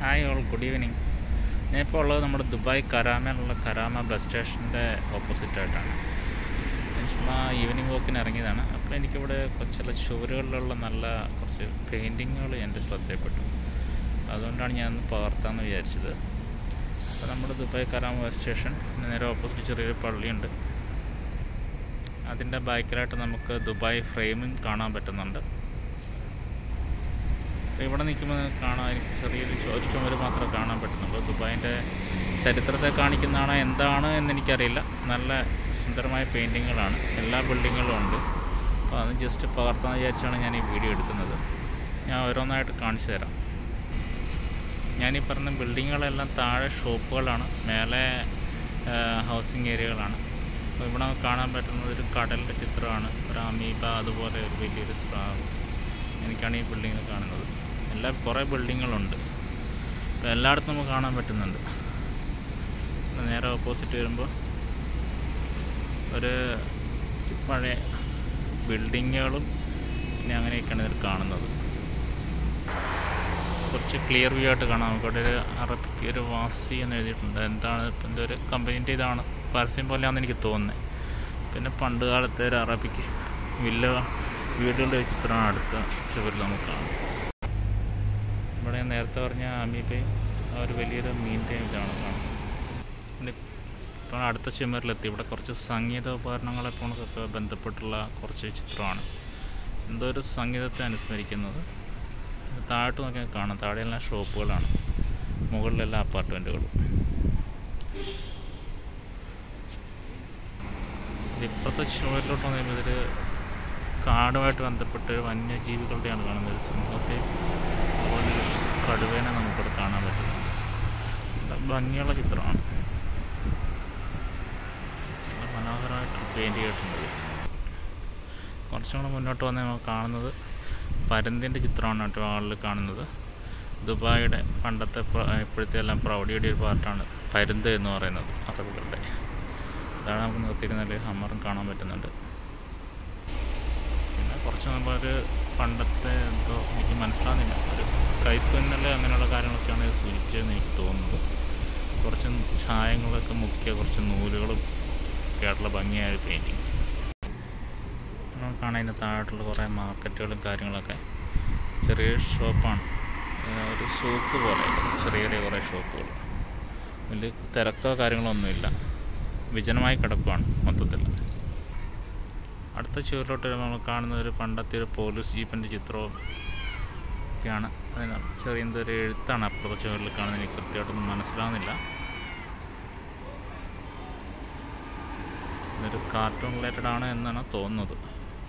Hi all good evening ഞാനിപ്പോൾ ഉള്ളത് നമ്മുടെ ദുബായ് കരാമയിലുള്ള കരാമ ബസ് സ്റ്റേഷൻ്റെ ഓപ്പോസിറ്റ് ആയിട്ടാണ് ഞാൻ ചുമ്മാ ഈവനിങ് വാക്കിന് ഇറങ്ങിയതാണ് അപ്പോൾ എനിക്കിവിടെ ചില ചുവരുകളിലുള്ള നല്ല കുറച്ച് പെയിൻറ്റിങ്ങുകൾ എൻ്റെ ശ്രദ്ധയിൽപ്പെട്ടു അതുകൊണ്ടാണ് ഞാൻ ഒന്ന് പകർത്താമെന്ന് വിചാരിച്ചത് അപ്പോൾ നമ്മുടെ ദുബായ് കരാമ ബസ് സ്റ്റേഷൻ ഇതിന് നേരെ ഓപ്പോസിറ്റ് ചെറിയൊരു പള്ളിയുണ്ട് അതിൻ്റെ ബാക്കിലായിട്ട് നമുക്ക് ദുബായ് ഫ്രെയിമിംഗ് കാണാൻ പറ്റുന്നുണ്ട് അപ്പോൾ ഇവിടെ നിൽക്കുമ്പോൾ നിങ്ങൾക്ക് കാണാൻ എനിക്ക് ചെറിയൊരു ചു- ഒരു ചുമര് മാത്രമേ കാണാൻ പറ്റുന്നുള്ളൂ ദുബായിൻ്റെ ചരിത്രത്തെ കാണിക്കുന്നതാണോ എന്താണ് എന്നെനിക്കറിയില്ല നല്ല സുന്ദരമായ പെയിൻറ്റിങ്ങുകളാണ് എല്ലാ ബിൽഡിങ്ങുകളും ഉണ്ട് അപ്പോൾ അത് ജസ്റ്റ് പകർത്താമെന്ന് വിചാരിച്ചാണ് ഞാൻ ഈ വീഡിയോ എടുക്കുന്നത് ഞാൻ ഓരോന്നായിട്ട് കാണിച്ചു തരാം ഞാനീ പറഞ്ഞ ബിൽഡിങ്ങുകളെല്ലാം താഴെ ഷോപ്പുകളാണ് മേലെ ഹൗസിംഗ് ഏരിയകളാണ് അപ്പോൾ ഇവിടെ നമുക്ക് കാണാൻ പറ്റുന്നത് ഒരു കടലിൻ്റെ ചിത്രമാണ് ഒരു അമീബ അതുപോലെ ഒരു വലിയൊരു സ്രാവ് എനിക്കാണ് ഈ ബിൽഡിങ് കാണുന്നത് എല്ലാ കുറേ ബിൽഡിങ്ങുകളുണ്ട് അപ്പോൾ എല്ലായിടത്തും നമുക്ക് കാണാൻ പറ്റുന്നുണ്ട് ഇത് നേരെ ഓപ്പോസിറ്റ് വരുമ്പോൾ ഒരു പഴയ ബിൽഡിങ്ങുകളും പിന്നെ അങ്ങനെയൊക്കെയാണ് ഇതിൽ കാണുന്നത് കുറച്ച് ക്ലിയർ വ്യൂ ആയിട്ട് കാണാം നമുക്കവിടെ ഒരു അറബിക്ക് ഒരു വാസി എന്ന് എഴുതിയിട്ടുണ്ട് എന്താണ് ഇപ്പം എന്തോ ഒരു കമ്പനീൻ്റെ ഇതാണ് പരസ്യം പോലെയാണെന്ന് എനിക്ക് തോന്നുന്നത് പിന്നെ പണ്ട് കാലത്തെ ഒരു അറബിക്ക് വില്ല വീടുകളുടെ ഒരു ചിത്രമാണ് അടുത്ത ചുവരിൽ നമുക്ക് കാണാം ഇവിടെ ഞാൻ നേരത്തെ പറഞ്ഞ അമീബയും ആ ഒരു വലിയൊരു മീൻ്റെ ഇതാണ് കാണുന്നത് പിന്നെ ഇപ്പോൾ അടുത്ത ചുമരിലെത്തി ഇവിടെ കുറച്ച് സംഗീത ഉപകരണങ്ങളെ പോണൊക്കെ ബന്ധപ്പെട്ടുള്ള കുറച്ച് ചിത്രമാണ് എന്തോ ഒരു സംഗീതത്തെ അനുസ്മരിക്കുന്നത് താഴോട്ട് നോക്കിയാൽ കാണാം താഴെയെല്ലാം ഷോപ്പുകളാണ് മുകളിലെല്ലാം അപ്പാർട്ട്മെൻറ്റുകളും ഇപ്പോഴത്തെ ചുവരിലോട്ട് വന്നു ഇതിൽ കാടുമായിട്ട് ബന്ധപ്പെട്ട് വന്യജീവികളുടെയാണ് കാണുന്നത് ഒരു സിംഹത്തെ അതുപോലെ ഒരു കടുവേനെ നമുക്കിവിടെ കാണാൻ പറ്റും നല്ല ഭംഗിയുള്ള ചിത്രമാണ് നല്ല മനോഹരമായിട്ട് പെയിൻറ്റ് ചെയ്തിട്ടുണ്ട് ഇത്. കുറച്ചും കൂടെ മുന്നോട്ട് വന്ന് നമ്മൾ കാണുന്നത് പരുന്തിൻ്റെ ചിത്രമാണ് കേട്ടോ ആളിൽ കാണുന്നത് ദുബായിയുടെ പണ്ടത്തെ പ്ര- ഇപ്പോഴത്തെ എല്ലാം പ്രൗഢിയുടെ ഒരു പാർട്ടാണ് പരുന്ത് എന്ന് പറയുന്നത് അറബികളുടെ അതാണ് നമുക്ക് നിർത്തിയിരുന്നാൽ ഹമ്മറും കാണാൻ പറ്റുന്നുണ്ട് പിന്നെ കുറച്ച് മുമ്പ് ഒരു പണ്ടത്തെ എന്തോ എനിക്ക് മനസ്സിലാകുന്നില്ല ഒരു കൈത്തുന്നൽ അങ്ങനെയുള്ള കാര്യങ്ങളൊക്കെയാണ് ഇത് സൂചിപ്പിച്ചതെന്ന് എനിക്ക് തോന്നുന്നത് കുറച്ച് ഛായങ്ങളൊക്കെ മുക്കിയ കുറച്ച് നൂലുകളും ഒക്കെ ആയിട്ടുള്ള ഭംഗിയായ ഒരു പെയിൻറ്റിങ് നമുക്ക് കാണാൻ ഇതിൻ്റെ താഴോട്ടുള്ള കുറേ മാർക്കറ്റുകളും കാര്യങ്ങളൊക്കെ ചെറിയ ഷോപ്പാണ് ഏഹ് ഒരു സൂക്ക് പോലെ ചെറിയ ചെറിയ കുറേ ഷോപ്പുകൾ വലിയ തിരക്കോ കാര്യങ്ങളോ ഒന്നുമില്ല വിജനമായി കിടക്കുകയാണ് മൊത്തത്തിൽ അടുത്ത ചുവരിലോട്ട് വരുമ്പോൾ നമ്മൾ കാണുന്ന ഒരു പണ്ടത്തെ ഒരു പോലീസ് ജീപ്പിൻ്റെ ചിത്രവും ഒക്കെയാണ് അതിന് ചെറിയ എന്തോ ഒരു എഴുത്താണ് അപ്പുറത്തെ ചുവരിൽ കാണുന്നത് എനിക്ക് കൃത്യമായിട്ടൊന്നും മനസ്സിലാവുന്നില്ല ഇതൊരു കാർട്ടൂൺ റിലേറ്റഡ് ആണ് എന്നാണ് തോന്നുന്നത്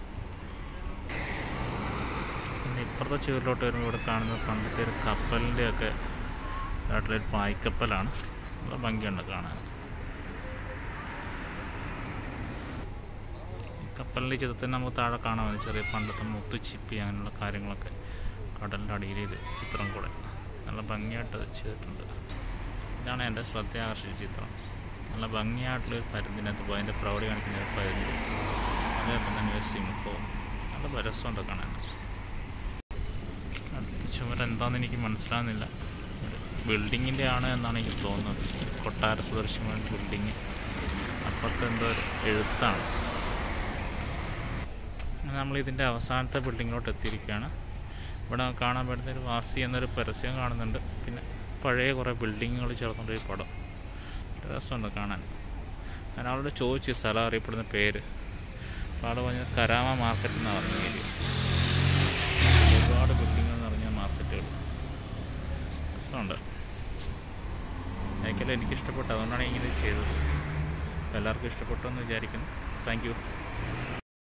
പിന്നെ ഇപ്പുറത്തെ ചുവരിലോട്ട് വരുമ്പോൾ ഇവിടെ കാണുന്നത് പണ്ടത്തെ ഒരു കപ്പലിൻ്റെ ഒക്കെ ആയിട്ടുള്ളൊരു പായ്ക്കപ്പലാണ് നല്ല ഭംഗിയുണ്ട് കാണാൻ കപ്പലിൻ്റെ ചിത്രത്തിന് നമുക്ക് താഴെ കാണാൻ മതി ചെറിയ പണ്ടത്തെ മുത്തുച്ചിപ്പി അങ്ങനെയുള്ള കാര്യങ്ങളൊക്കെ കടലിൻ്റെ അടിയിൽ ഇത് ചിത്രം കൂടെ നല്ല ഭംഗിയായിട്ട് അത് ചെയ്തിട്ടുണ്ട് ഇതാണ് എൻ്റെ ശ്രദ്ധ ആകർഷിച്ച ചിത്രം നല്ല ഭംഗിയായിട്ടുള്ളൊരു പരുന്തിനകത്ത് അതിൻ്റെ പ്രൗഢി കാണിക്കുന്ന ഒരു പരുന്ത് അതേപോലെ തന്നെ ഒരു സിംഹവും നല്ല രസമുണ്ട് കാണാൻ അടുത്ത ചുമര് എന്താണെന്ന് എനിക്ക് മനസ്സിലാകുന്നില്ല ഒരു ബിൽഡിങ്ങിൻ്റെ ആണ് എന്നാണ് എനിക്ക് തോന്നുന്നത് കൊട്ടാര സദൃശ്യമായ ബിൽഡിങ് അപ്പുറത്ത് എന്തോ ഒരു എഴുത്താണ് അങ്ങനെ നമ്മൾ ഇതിൻ്റെ അവസാനത്തെ ബിൽഡിങ്ങിലോട്ട് എത്തിയിരിക്കുകയാണ് ഇവിടെ നമുക്ക് കാണാൻ പറ്റുന്ന ഒരു വാസി എന്നൊരു പരസ്യം കാണുന്നുണ്ട് പിന്നെ പഴയ കുറേ ബിൽഡിങ്ങുകൾ ചേർന്നുള്ളൊരു പടം ഒരു രസമുണ്ട് കാണാൻ ഞാൻ അവളോട് ചോദിച്ചു ഈ സ്ഥലം അറിയപ്പെടുന്ന പേര് അപ്പോൾ ആൾ പറഞ്ഞത് കരാമ മാർക്കറ്റ് എന്നാണ് പറഞ്ഞ ഏരിയ ഒരുപാട് ബിൽഡിങ്ങുകൾ നിറഞ്ഞ മാർക്കറ്റുകൾ രസമുണ്ട് എനിക്കെല്ലാം എനിക്കിഷ്ടപ്പെട്ടു അതുകൊണ്ടാണ് ഇങ്ങനെ ചെയ്തത് അപ്പോൾ എല്ലാവർക്കും ഇഷ്ടപ്പെട്ടു എന്ന് വിചാരിക്കുന്നു താങ്ക് യു